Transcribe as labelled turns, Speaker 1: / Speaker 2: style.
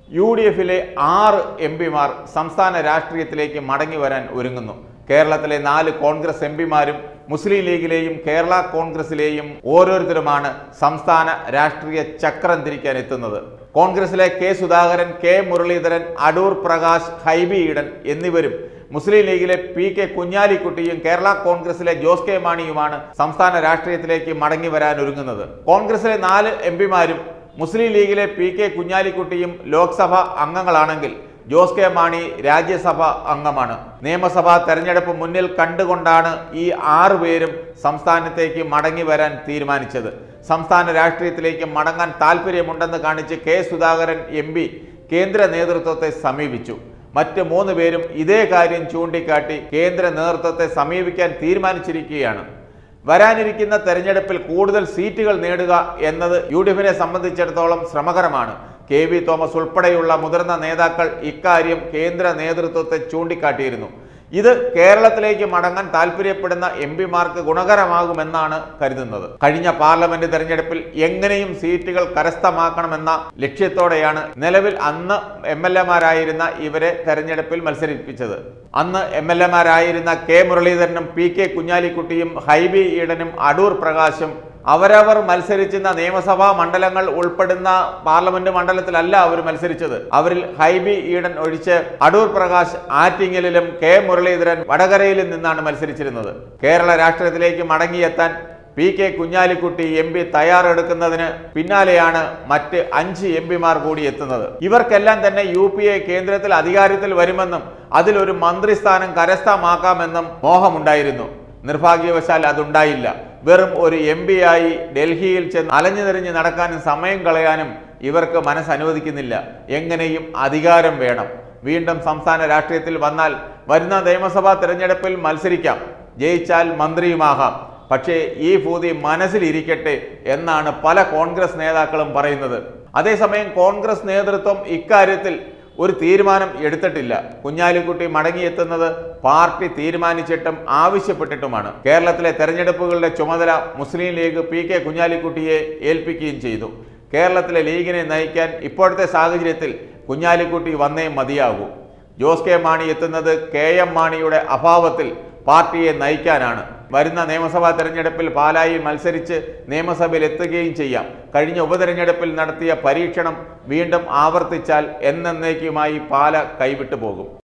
Speaker 1: U D എഫിലെ ആറ് M പിമാർ സംസ്ഥാന രാഷ്ട്രീയത്തിലേക്ക് മടങ്ങി വരാൻ ഒരുങ്ങുന്നു കേരളത്തിലെ നാല് കോൺഗ്രസ് എം പിമാരും മുസ്ലിം ലീഗിലെയും കേരള കോൺഗ്രസിലെയും ഓരോരുത്തരുമാണ് സംസ്ഥാന രാഷ്ട്രീയ ചക്രം തിരിക്കാൻ എത്തുന്നത് കോൺഗ്രസിലെ കെ സുധാകരൻ കെ മുരളീധരൻ അടൂർ പ്രകാശ് ഹൈബി ഈഡൻ എന്നിവരും മുസ്ലിം ലീഗിലെ പി കെ കുഞ്ഞാലിക്കുട്ടിയും കേരള കോൺഗ്രസിലെ ജോസ് കെ മാണിയുമാണ് സംസ്ഥാന രാഷ്ട്രീയത്തിലേക്ക് മടങ്ങി വരാൻ ഒരുങ്ങുന്നത് കോൺഗ്രസിലെ നാല് എം പിമാരും മുസ്ലിം ലീഗിലെ പി കെ കുഞ്ഞാലിക്കുട്ടിയും ലോക്സഭ അംഗങ്ങളാണെങ്കിൽ ജോസ് കെ മാണി രാജ്യസഭ അംഗമാണ് നിയമസഭാ തെരഞ്ഞെടുപ്പ് മുന്നിൽ കണ്ടുകൊണ്ടാണ് ഈ ആറു പേരും സംസ്ഥാനത്തേക്ക് മടങ്ങി വരാൻ തീരുമാനിച്ചത് സംസ്ഥാന രാഷ്ട്രീയത്തിലേക്ക് മടങ്ങാൻ താല്പര്യമുണ്ടെന്ന് കാണിച്ച് കെ സുധാകരൻ എം കേന്ദ്ര നേതൃത്വത്തെ സമീപിച്ചു മറ്റ് മൂന്ന് പേരും ഇതേ കാര്യം ചൂണ്ടിക്കാട്ടി കേന്ദ്ര നേതൃത്വത്തെ സമീപിക്കാൻ തീരുമാനിച്ചിരിക്കുകയാണ് വരാനിരിക്കുന്ന തെരഞ്ഞെടുപ്പിൽ കൂടുതൽ സീറ്റുകൾ നേടുക എന്നത് യു ഡി എഫിനെ സംബന്ധിച്ചിടത്തോളം ശ്രമകരമാണ് കെ വി തോമസ് ഉൾപ്പെടെയുള്ള മുതിർന്ന നേതാക്കൾ ഇക്കാര്യം കേന്ദ്ര നേതൃത്വത്തെ ചൂണ്ടിക്കാട്ടിയിരുന്നു ഇത് കേരളത്തിലേക്ക് മടങ്ങാൻ താല്പര്യപ്പെടുന്ന എം പിമാർക്ക് ഗുണകരമാകുമെന്നാണ് കരുതുന്നത് കഴിഞ്ഞ പാർലമെന്റ് തെരഞ്ഞെടുപ്പിൽ എങ്ങനെയും സീറ്റുകൾ കരസ്ഥമാക്കണമെന്ന ലക്ഷ്യത്തോടെയാണ് നിലവിൽ അന്ന് എം എൽ എമാരായിരുന്ന ഇവരെ തെരഞ്ഞെടുപ്പിൽ മത്സരിപ്പിച്ചത് അന്ന് എം എൽ എമാരായിരുന്ന കെ മുരളീധരനും പി കെ കുഞ്ഞാലിക്കുട്ടിയും ഹൈബി ഈഡനും അടൂർ പ്രകാശും അവരവർ മത്സരിച്ചിരുന്ന നിയമസഭാ മണ്ഡലങ്ങൾ ഉൾപ്പെടുന്ന പാർലമെന്റ് മണ്ഡലത്തിലല്ല അവർ മത്സരിച്ചത് അവരിൽ ഹൈബി ഈഡൻ ഒഴിച്ച് അടൂർ പ്രകാശ് ആറ്റിങ്ങലിലും കെ മുരളീധരൻ വടകരയിലും നിന്നാണ് മത്സരിച്ചിരുന്നത് കേരള രാഷ്ട്രീയത്തിലേക്ക് മടങ്ങിയെത്താൻ P K Kunhalikutty M P തയ്യാറെടുക്കുന്നതിന് പിന്നാലെയാണ് മറ്റ് അഞ്ച് എം പിമാർ കൂടി എത്തുന്നത് ഇവർക്കെല്ലാം തന്നെ യു പി എ കേന്ദ്രത്തിൽ അധികാരത്തിൽ വരുമെന്നും അതിലൊരു മന്ത്രിസ്ഥാനം കരസ്ഥമാക്കാമെന്നും മോഹമുണ്ടായിരുന്നു നിർഭാഗ്യവശാൽ അതുണ്ടായില്ല വെറും ഒരു എം പി ആയി ഡൽഹിയിൽ ചെന്ന് അലഞ്ഞു തിരിഞ്ഞ് നടക്കാനും സമയം കളയാനും ഇവർക്ക് മനസ്സ് അനുവദിക്കുന്നില്ല എങ്ങനെയും അധികാരം വേണം വീണ്ടും സംസ്ഥാന രാഷ്ട്രീയത്തിൽ വന്നാൽ വരുന്ന നിയമസഭാ തെരഞ്ഞെടുപ്പിൽ മത്സരിക്കാം ജയിച്ചാൽ മന്ത്രിയുമാകാം പക്ഷേ ഈ ഭൂതി മനസ്സിലിരിക്കട്ടെ എന്നാണ് പല കോൺഗ്രസ് നേതാക്കളും പറയുന്നത് അതേസമയം കോൺഗ്രസ് നേതൃത്വം ഇക്കാര്യത്തിൽ ഒരു തീരുമാനം എടുത്തിട്ടില്ല കുഞ്ഞാലിക്കുട്ടി മടങ്ങിയെത്തുന്നത് പാർട്ടി തീരുമാനിച്ചിട്ടും ആവശ്യപ്പെട്ടിട്ടുമാണ് കേരളത്തിലെ തെരഞ്ഞെടുപ്പുകളുടെ ചുമതല മുസ്ലിം ലീഗ് പി കെ കുഞ്ഞാലിക്കുട്ടിയെ ഏൽപ്പിക്കുകയും ചെയ്തു കേരളത്തിലെ ലീഗിനെ നയിക്കാൻ ഇപ്പോഴത്തെ സാഹചര്യത്തിൽ കുഞ്ഞാലിക്കുട്ടി വന്നേ മതിയാകൂ ജോസ് കെ മാണി എത്തുന്നത് കെ എം മാണിയുടെ അഭാവത്തിൽ പാർട്ടിയെ നയിക്കാനാണ് വരുന്ന നിയമസഭാ തെരഞ്ഞെടുപ്പിൽ പാലായിൽ മത്സരിച്ച് നിയമസഭയിൽ എത്തുകയും ചെയ്യാം കഴിഞ്ഞ ഉപതെരഞ്ഞെടുപ്പിൽ നടത്തിയ പരീക്ഷണം വീണ്ടും ആവർത്തിച്ചാൽ എന്നേക്കുമായി പാല കൈവിട്ടു പോകും